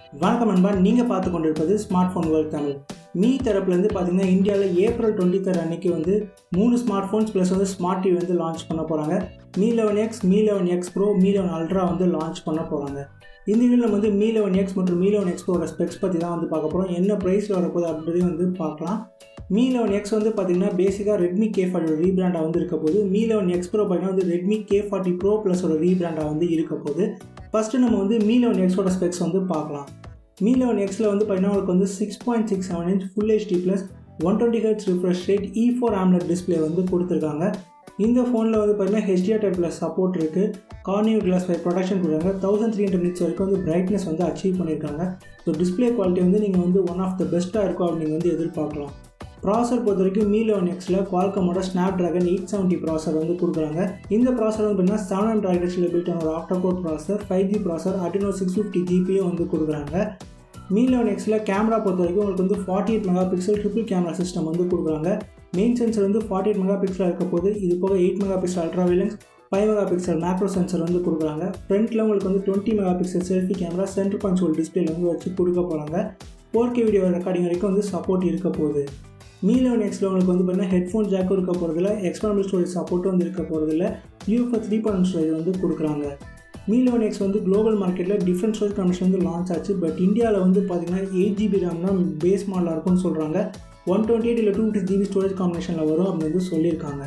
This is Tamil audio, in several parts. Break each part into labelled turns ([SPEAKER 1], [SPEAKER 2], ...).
[SPEAKER 1] வணக்கம் நண்பா நீங்கள் பார்த்து கொண்டிருப்பது smart phone world Tamil Mi தரப்புலேருந்து பார்த்தீங்கன்னா இந்தியாவில் ஏப்ரல் டுவெண்ட்டி தேர்ட் அன்னைக்கு வந்து மூணு ஸ்மார்ட் ஃபோன்ஸ் ப்ளஸ் வந்து ஸ்மார்ட் டிவி வந்து லான்ச் பண்ண போகிறாங்க Mi eleven X Mi eleven X pro Mi eleven ultra வந்து லான்ச் பண்ண போகிறாங்க இந்த வீடியோவில் நம்ம வந்து மீ லெவன் எக்ஸ் மற்றும் மீ லெவன் எக்ஸ்ப்ரோட ஸ்பெக்ஸ் பற்றி தான் வந்து பார்க்க போகிறோம் என்ன ப்ரைஸில் வரப்போகுது அப்படின்றதையும் வந்து பார்க்கலாம் மீ லெவன் எக்ஸ் வந்து பார்த்தீங்கன்னா பேசிக்காக ரெட்மி கே ஃபார்ட்டியோட ரீபிராண்டாக வந்து இருக்க போது மீ லெவன் எக்ஸ் ப்ரோ பார்த்தீங்கன்னா வந்து ரெட்மி கே ஃபார்ட்டி ப்ரோ ப்ளஸோட ரீபிராண்டாக வந்து இருக்க போது ஃபஸ்ட்டு நம்ம வந்து மீ லெவன் எக்ஸோட ஸ்பெக்ஸ் வந்து பார்க்கலாம் மீ லெவன் எக்ஸில் வந்து பார்த்தீங்கன்னா உங்களுக்கு வந்து six point six seven inch full HD plus one twenty H refresh rate E four AMOLED display வந்து கொடுத்துருக்காங்க இந்த ஃபோனில் வந்து பார்த்தீங்கன்னா ஹெச்டிஆர் டென் ப்ளஸ் சப்போர்ட் இருக்குது கார்னிவ் கிளாஸ் ஃபைவ் ப்ரொடக்ஷன் கொடுக்குறாங்க தௌசண்ட் த்ரீ ஹண்ட்ரட் நிட்ஸ் வரைக்கும் வந்து பிரைட்னஸ் வந்து அச்சீவ் பண்ணியிருக்காங்க ஸோ டிஸ்பிளே குவாலிட்டி வந்து நீங்கள் வந்து ஒன் ஆஃப் த பெஸ்ட்டாக இருக்கும் அப்படின்னு வந்து எதிர்பார்க்கலாம் ப்ராசர் பொறுத்த வரைக்கும் மீ லெவன் எக்ஸில் குவால்கமோட Snapdragon eight seventy processor வந்து கொடுக்குறாங்க இந்த ப்ராசர் வந்து பார்த்தீங்கன்னா செவன் ஹண்ட்ரட் ஆயிரத்தில் பில்ட் ஒரு octa core processor five G processor Adreno six fifty ஜிபியும் வந்து கொடுக்குறாங்க மீ லெவன் எக்ஸில் கேமரா பொறுத்த வரைக்கும் உங்களுக்கு வந்து forty eight mega pixel triple camera system வந்து கொடுக்குறாங்க மெயின் சென்சர் வந்து ஃபார்ட்டி எயிட் மெகா பிக்சலாக இருக்க போது இது போக eight mega pixel ultra wide lens five mega pixel macro sensor வந்து கொடுக்குறாங்க ஃப்ரண்ட்டில் உங்களுக்கு வந்து twenty mega pixel selfie camera centre console டிஸ்பிளேல வந்து வச்சு கொடுக்க போகிறாங்க ஃபோர் கே வீடியோ ரெக்கார்டிங் வரைக்கும் வந்து சப்போர்ட் இருக்க போகுது மீ லெவன் எக்ஸில் உங்களுக்கு வந்து பார்த்தீங்கன்னா ஹெட்ஃபோன் ஜாக்கும் இருக்க போகிறதில்ல எக்ஸ்பெரமல் ஸ்டோரேஜ் சப்போர்ட்டும் வந்து இருக்க போகிறதில்ல யூஎஃப்ஓ த்ரீ பாயிண்ட் ஸ்டோரேஜ் வந்து கொடுக்குறாங்க மீ லெவன் எக்ஸ் வந்து குளோபல் மார்க்கெட்டில் டிஃப்ரெண்ட் ஸ்டோரேஜ் கமிஷன் வந்து லான்ச் ஆச்சு பட் இந்தியாவில் வந்து பார்த்தீங்கன்னா எயிட் ஜிபி ரேம் தான் பேஸ் மாடலாக இருக்கும்னு சொல்கிறாங்க ஒன் டுவெண்ட்டி எயிட் இல்லை டூ ஃபிஃப்டி ஜிபி ஸ்டோரேஜ் காம்பினேஷனில் வரும் அப்படின்னு வந்து சொல்லியிருக்காங்க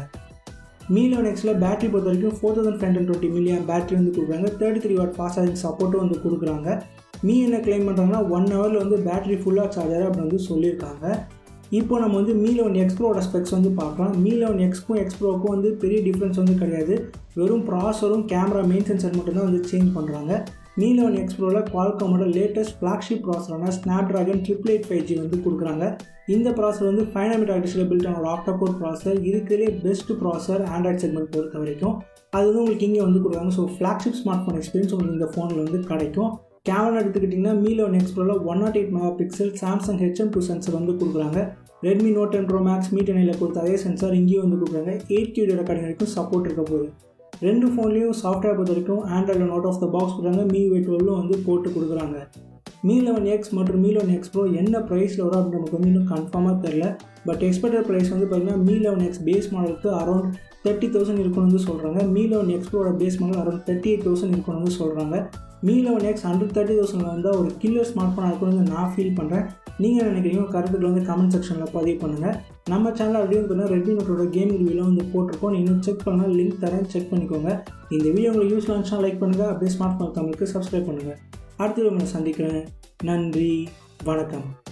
[SPEAKER 1] மீ லெவன் எக்ஸில் பேட்டரி பொறுத்த வரைக்கும் four thousand five hundred twenty million battery வந்து கொடுக்குறாங்க thirty three watt fast charging சப்போர்ட்டும் வந்து கொடுக்குறாங்க மீ என்ன கிளைம் பண்ணுறாங்கன்னா ஒன் ஹவரில் வந்து பேட்டரி ஃபுல்லாக சார்ஜர் அப்படின்னு வந்து சொல்லியிருக்காங்க இப்போ நம்ம வந்து மீ லெவன் எக்ஸ்ப்ரோட ஸ்பெக்ஸ் வந்து பார்க்கலாம் மீ லெவன் எக்ஸ்க்கும் எக்ஸ்ப்ரோக்கும் வந்து பெரிய டிஃப்ரென்ஸ் வந்து கிடையாது வெறும் ப்ராசரும் கேமரா மெயின் சென்சர் மட்டும்தான் வந்து சேஞ்ச் பண்ணுறாங்க மீ லெவன் எக்ஸ்ப்ரோவில் குவால்காமோட லேட்டஸ்ட் ஃப்ளாக்ஷிப் ப்ராசரான Snapdragon triple eight five G வந்து கொடுக்குறாங்க இந்த ப்ராசர் வந்து ஃபைவ் ஹண்ட்ரட் ஆக்டிஸில் பில்ட் ஆன ஒரு ஆக்டோகோர் ப்ராசர் இருக்கிறதுலே பெஸ்ட் ப்ராசர் ஆண்ட்ராய்ட் செக்மெண்ட் பொறுத்த வரைக்கும் அது வந்து உங்களுக்கு இங்கே வந்து கொடுக்குறாங்க so flagship smart phone experience உங்களுக்கு இந்த ஃபோனில் வந்து கிடைக்கும் கேமரா எடுத்துக்கிட்டிங்கன்னா மீ லெவன் எக்ஸ்ப்ரோவில் one nought eight mega pixel Samsung HM two sensor வந்து கொடுக்குறாங்க Redmi note ten pro max Mi டெனில் கொடுத்த அதே சென்சார் இங்கேயும் வந்து கொடுக்குறாங்க எயிட் கியூ ரெக்கார்டிங் வரைக்கும் சப்போர்ட் இருக்க போகுது ரெண்டு ஃபோன்லேயும் சாஃப்ட்வேர் பொறுத்த வரைக்கும் ஆண்ட்ராய்டில் நோட் ஆஃப் த பாக்ஸ் கொடுக்குறாங்க மீ வே டுவெல்லும் வந்து போட்டு கொடுக்குறாங்க மீ லெவன் எக்ஸ் மற்றும் மீ லெவன் எக்ஸ் ப்ரோ என்ன ப்ரைஸில் வரும் அப்படின்னு நமக்கு வந்து இன்னும் கன்ஃபார்மாக தெரில பட் எக்ஸ்பெக்டட் ப்ரைஸ் வந்து பார்த்திங்கன்னா மீ லெவன் எக்ஸ் பேஸ் மாடலுக்கு அரௌண்ட் தேர்ட்டி தௌசண்ட் இருக்குன்னு வந்து சொல்கிறாங்க மீ லெவன் எக்ஸ் ப்ரோட base model around thirty eight thousand இருக்குன்னு வந்து சொல்கிறாங்க Mi eleven X hundred thirty thousand வந்தால் ஒரு கில்லர் ஸ்மார்ட் ஃபோனாக இருக்கும்னு நான் ஃபீல் பண்ணுறேன் நீங்கள் நினைக்கிறீங்க கருத்துக்கள் வந்து கமெண்ட் செக்ஷனில் பதிவு பண்ணுங்கள் நம்ம சேனல் அப்படியே பார்த்தீங்கன்னா ரெட்மி நோட்டோட கேம் ரிவியூலாம் வந்து போட்டிருக்கோம் இன்னும் செக் பண்ணால் லிங்க் தரேன் செக் பண்ணிக்கோங்க இந்த வீடியோ உங்களுக்கு யூஸ் ஆச்சுன்னா லைக் பண்ணுங்கள் அப்படியே ஸ்மார்ட் ஃபோன் தமிழுக்கு சப்ஸ்கிரைப் பண்ணுங்கள் அடுத்த உங்களை சந்திக்கிறேன் நன்றி வணக்கம்